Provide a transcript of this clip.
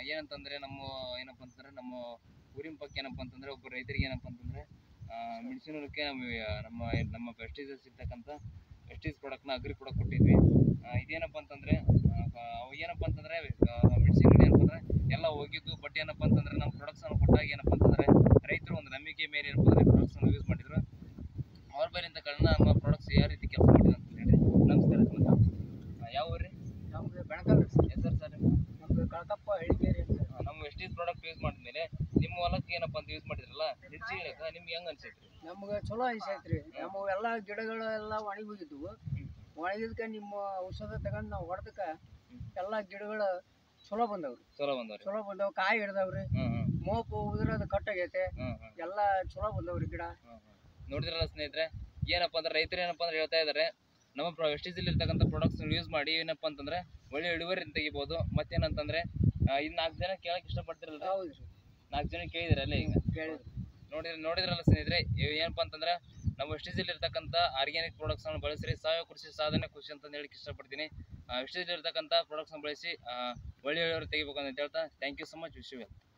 ಏನಂತಂದ್ರೆ ನಮ್ಮ ಏನಪ್ಪ ಅಂತಂದ್ರೆ ನಮ್ಮ ಊರಿನ ಪಕ್ಕ ಏನಪ್ಪ ಅಂತಂದ್ರೆ ಒಬ್ಬ ರೈತರಿಗೆ ಏನಪ್ಪ ಅಂತಂದ್ರೆ ಮೆಣಸಿನಕ್ಕೆ ನಮ್ಮ ನಮ್ಮ ನಮ್ಮ ಪೆಸ್ಟಿಸೈಡ್ಸ್ ಇರ್ತಕ್ಕಂಥ ಪೆಸ್ಟಿಸ್ ಪ್ರಾಡಕ್ಟ್ನ ಅಗ್ರಿ ಪ್ರಾಡಕ್ಟ್ ಕೊಟ್ಟಿದ್ವಿ ಆ, ಇದೇನಪ್ಪ ಅಂತಂದ್ರೆ ಆ, ಅವು ಏನಪ್ಪ ಅಂತಂದ್ರೆ ಮೆಣಸಿನ ಗಿಡ ಏನಪ್ಪ ಅಂದ್ರೆ ಎಲ್ಲ ಹೋಗಿದ್ದು ಬಟ್ ಏನಪ್ಪ ಅಂತಂದ್ರೆ ನಮ್ಮ ಪ್ರಾಡಕ್ಟ್ಸ್ ಅನ್ನು ಕೊಟ್ಟಾಗ ಏನಪ್ಪ ಅಂತಂದ್ರೆ ರೈತರು ಒಂದು ನಂಬಿಕೆ ಮೇಲೆ ಏನಪ್ಪ ಅಂದ್ರೆ ಪ್ರಾಡಕ್ಟ್ಸ್ ಅನ್ನು ಯೂಸ್ ಮಾಡಿದ್ರು ಅವ್ರ ಬೇರೆಂತ ಕಾರಣ ನಮ್ಮ ಪ್ರಾಡಕ್ಟ್ಸ್ ಯಾವ ರೀತಿ ಕೆಲಸ ಮಾಡಿದೆ ಅಂತ ಹೇಳಿ ನಮಸ್ಕಾರ ಸರ್. ಆ, ಯಾವ ಊರ್ರಿ ನಮ್ದು ಬೆಳಕಲ್ ಹೆಸರು ಸರ್ ನಮ್ದು ಕಳಕಪ್ಪ ಹಳ್ಳಿಗೇರಿ ಅಂತ ಆ, ನಮ್ಮ ವೆಸ್ಟೀಸ್ ಪ್ರಾಡಕ್ಟ್ ಯೂಸ್ ಮಾಡಿದ್ಮೇಲೆ ನಿಮ್ಮ ಹೊಲಕ್ಕೆ ಏನಪ್ಪ ಅಂತ ಯೂಸ್ ಮಾಡಿದ್ರಲ್ಲ ಹೆಚ್ಚು ಹೇಳಕ ನಿಮ್ಗೆ ಹೆಂಗ್ ಅನ್ಸೈತ್ರಿ ನಮ್ಗೆ ಚಲೋ ಅನಿಸೈತ್ರಿ ನಮ್ಮ ಎಲ್ಲ ಗಿಡಗಳೆಲ್ಲ ಒಣಗಿ ಹೋಗಿದ್ವು ಒಣಗಿದ್ಕ ನಿಮ್ಮ ಔಷಧ ತಗೊಂಡ್ ನಾವು ಹೊಡೆದಕ್ಕ ಎಲ್ಲ ಗಿಡಗಳು ಚಲೋ ಬಂದವ್ರಿ ಚಲೋ ಬಂದವ್ರಿ ಚಲೋ ಬಂದವ್ ಕಾಯಿ ಹಿಡ್ದವ್ರಿ ಹ್ಮ್ ಹ್ಮ್ ಮೋಪು ಉದ್ರ ಅದು ಕಟ್ಟಾಗೈತೆ ಹ್ಮ್ ಹ್ಮ್ ಎಲ್ಲ ಚಲೋ ಬಂದವ್ರಿ ಗಿಡ ಹ್ಮ್ ಹ್ಮ್. ನೋಡಿದ್ರಲ್ಲ ಸ್ನೇಹಿತರೆ ಏನಪ್ಪ ಅಂದ್ರೆ ರೈತರು ಏನಪ್ಪ ಅಂದ್ರೆ ಹೇಳ್ತಾ ಇದಾರೆ ನಮ್ಮ ವೆಸ್ಟೀಸಲ್ಲಿ ಇರ್ತಕ್ಕಂಥ ಪ್ರಾಡಕ್ಟ್ಸ್ ಯೂಸ್ ಮಾಡಿ ಏನಪ್ಪ ಅಂತಂದ್ರೆ ಒಳ್ಳೆ ಇಳುವರಿ ತೆಗಿಬೋದು ಮತ್ತೇನಂತಂದ್ರೆ ಆ, ಇದ್ ನಾಲ್ಕು ಜನ ಕೇಳಕ್ ಇಷ್ಟಪಡ್ತಿರಲ್ಲ ಹೌದ್ರಿ ನಾಲ್ಕು ಜನ ಕೇಳಿದ್ರಲ್ಲ ಈಗ ಕೇಳಿದ್ರಿ ನೋಡಿದ್ರೆ ನೋಡಿದ್ರಲ್ಲ ಸ್ನೇಹಿತರೆ ಇವ್ ಏನಪ್ಪ ಅಂತಂದ್ರೆ ನಮ್ಮ ವೆಸ್ಟೀಸಲ್ಲಿ ಇರ್ತಕ್ಕಂಥ ಆರ್ಗ್ಯಾನಿಕ್ ಪ್ರಾಡಕ್ಟ್ಸ್ ಅನ್ನು ಬಳಸಿರಿ ಸಾವಯವ ಕೃಷಿ ಸಾಧನೆ ಕೃಷಿ ಅಂತ ಹೇಳಕ್ ಇಷ್ಟಪಡ್ತೀನಿ ವೆಸ್ಟೀಸಲ್ಲಿ ಇರ್ತಕ್ಕಂಥ ಪ್ರಾಡಕ್ಟ್ಸ್ ಬಳಸಿ ಆ, ಒಳ್ಳೆ ಇಳುವರಿ ತೆಗಿಬೇಕು ಅಂತ ಹೇಳ್ತಾ ಥ್ಯಾಂಕ್ ಯು ಸೊ ಮಚ್ ವಿಶ್ವ